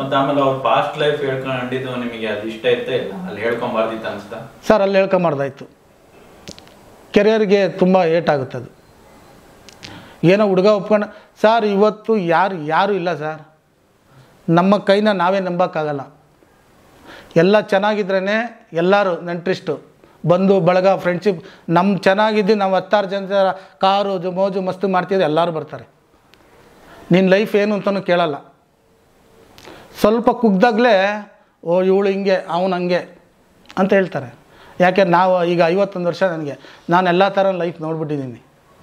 ಮತ್ತೆ ಆಮೇಲೆ ಅವ್ರ ಪಾಸ್ಟ್ ಲೈಫ್ ಹೇಳ್ಕೊಂಡಿದ್ದು ನಿಮಗೆ ಅದು ಇಷ್ಟ ಇತ್ತ ಇಲ್ಲ ಅಲ್ಲಿ ಹೇಳ್ಕೊಂಬಾರ್ದಿತ್ತ ಅನ್ಸ್ತಾ ಸರ್ ಅಲ್ಲಿ ಹೇಳ್ಕೊಂಬಾರ್ದಾಯ್ತು ಕೆರಿಯರ್ಗೆ ತುಂಬ ಏಟಾಗುತ್ತೆ ಅದು ಏನೋ ಹುಡುಗ ಒಪ್ಕೊಂಡು ಸರ್ ಇವತ್ತು ಯಾರು ಯಾರೂ ಇಲ್ಲ ಸರ್ ನಮ್ಮ ಕೈನ ನಾವೇ ನಂಬೋಕ್ಕಾಗಲ್ಲ ಎಲ್ಲ ಚೆನ್ನಾಗಿದ್ರೇ ಎಲ್ಲರೂ ನೆಂಟ್ರಿಸ್ಟು ಬಂದು ಬಳಗ ಫ್ರೆಂಡ್ಶಿಪ್ ನಮ್ಮ ಚೆನ್ನಾಗಿದ್ದು ನಾವು ಹತ್ತಾರು ಜನ ಕಾರು ಜು- ಮೋಜು ಮಸ್ತು ಮಾಡ್ತಿದ್ರೆ ಎಲ್ಲರೂ ಬರ್ತಾರೆ ನಿನ್ನ ಲೈಫ್ ಏನು ಅಂತಲೂ ಕೇಳಲ್ಲ ಸ್ವಲ್ಪ ಕುಗ್ದಾಗಲೇ ಓ ಇವಳು ಹಿಂಗೆ ಅವನು ಹಂಗೆ ಅಂತ ಹೇಳ್ತಾರೆ ಯಾಕೆ ನಾವು ಈಗ ಐವತ್ತೊಂದು ವರ್ಷ ನನಗೆ ನಾನು ಎಲ್ಲ ಥರ ಲೈಫ್ ನೋಡ್ಬಿಟ್ಟಿದ್ದೀನಿ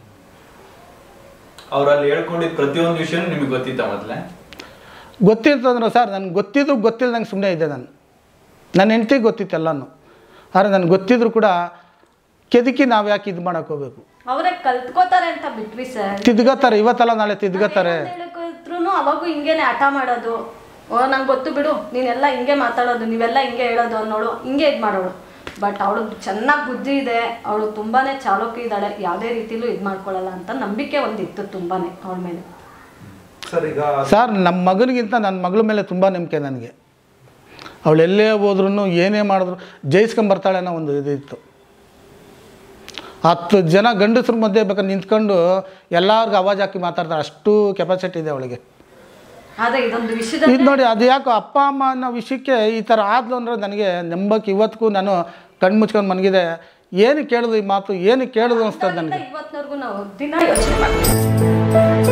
ಅವ್ರು ಅಲ್ಲಿ ಹೇಳ್ಕೊಂಡಿದ್ ಪ್ರತಿಯೊಂದು ವಿಷಯನೂ ನಿಮಗೆ ಗೊತ್ತಿತ್ತ ಮೊದ್ಲೇ ಗೊತ್ತಿರ್ತಂದ್ರೆ ಸರ್ ನನಗೆ ಗೊತ್ತಿದ್ದು ಗೊತ್ತಿಲ್ದಂಗೆ ಸುಮ್ಮನೆ ಇದ್ದೆ ನಾನು ನನ್ನ ಹೆಂಡ್ತಿಗೆ ಗೊತ್ತಿತ್ತು ಎಲ್ಲನೂ ಆದರೆ ನನಗೆ ಗೊತ್ತಿದ್ರು ಕೂಡ ಕೆದಕಿ ನಾವು ಯಾಕೆ ಇದು ಮಾಡೋಕೆ ಹೋಗ್ಬೇಕು ಅವರೇ ಕಲ್ತ್ಕೋತಾರೆ ಅಂತ ಬಿಟ್ವಿ ಸರ್ ತಿದ್ಕೋತಾರೆ ಇವತ್ತಲ್ಲ ನಾಳೆ ತಿದ್ಕೋತಾರೆ ಹೇಳಿದ್ರು ಅವಾಗೂ ಹಿಂಗೇನೆ ಹಠ ಮಾಡೋದು ಓ ನಂಗೆ ಗೊತ್ತು ಬಿಡು ನೀನೆಲ್ಲ ಹಿಂಗೆ ಮಾತಾಡೋದು ನೀವೆಲ್ಲ ಹಿಂಗೆ ಹೇಳೋದು ನೋಡು ಹಿಂಗೆ ಇದು ಮಾಡೋಳು ಬಟ್ ಅವಳು ಚೆನ್ನಾಗಿ ಬುದ್ಧಿ ಇದೆ ಅವಳು ತುಂಬಾನೇ ಚಾಲೋಕಿ ಇದ್ದಾಳೆ ಯಾವುದೇ ರೀತಿಲೂ ಇದು ಮಾಡ್ಕೊಳ್ಳಲ್ಲ ಅಂತ ನಂಬಿಕೆ ಒಂದಿತ್ತು ತುಂಬಾನೇ ಅವಳ ಮೇಲೆ ಸರ್ ಈಗ ಸರ್ ನಮ್ಮ ಮಗನಿಗಿಂತ ನನ್ನ ಮಗಳ ಮೇಲೆ ತುಂಬ ನಂಬಿಕೆ ನನಗೆ ಅವಳು ಎಲ್ಲೇ ಹೋದ್ರೂ ಏನೇ ಮಾಡಿದ್ರು ಜಯಿಸ್ಕೊಂಬರ್ತಾಳೆ ಅನ್ನೋ ಒಂದು ಇದು ಇತ್ತು ಹತ್ತು ಜನ ಗಂಡಸ್ರ ಮಧ್ಯೆ ಬೇಕಾದ್ರೆ ನಿಂತ್ಕೊಂಡು ಎಲ್ಲರಿಗೂ ಅವಾಜ್ ಹಾಕಿ ಮಾತಾಡ್ತಾಳೆ ಅಷ್ಟು ಕೆಪಾಸಿಟಿ ಇದೆ ಅವಳಿಗೆ ಆದ್ರೆ ಇದೊಂದು ವಿಷಯದಲ್ಲಿ ಇದು ನೋಡಿ ಅದು ಯಾಕೋ ಅಪ್ಪ ಅಮ್ಮ ಅನ್ನೋ ವಿಷಯಕ್ಕೆ ಈ ಥರ ಆದ್ಲು ಅಂದರೆ ನನಗೆ ನಂಬಕ್ಕೆ ಇವತ್ತಿಗೂ ನಾನು ಕಣ್ಣು ಮುಚ್ಕೊಂಡು ಮನಗಿದೆ ಏನು ಕೇಳಿದ್ರು ಈ ಮಾತು ಏನು ಕೇಳಿದ್ರು ಅನಿಸ್ತದೆ ನನಗೆ ಇವತ್ತಿನವರೆಗೂ ನಾವು ದಿನ ಯೋಚನೆ ಮಾಡ್ತೀವಿ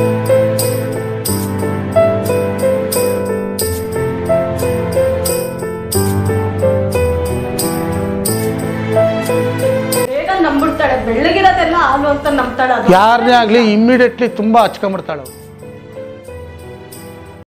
ಬೇಗ ನಂಬಿಡ್ತಾಳೆ ಬೆಳ್ಳಗಿರೋದೆಲ್ಲ ಹಾಲು ಅಂತ ನಂಬ್ತಾಳೆ ಅದು ಯಾರನ್ನೇ ಆಗಲಿ ಇಮ್ಮಿಡಿಯೇಟ್ಲಿ ತುಂಬ ಹಚ್ಕೊಂಬಿಡ್ತಾಳೆ ಅವಳು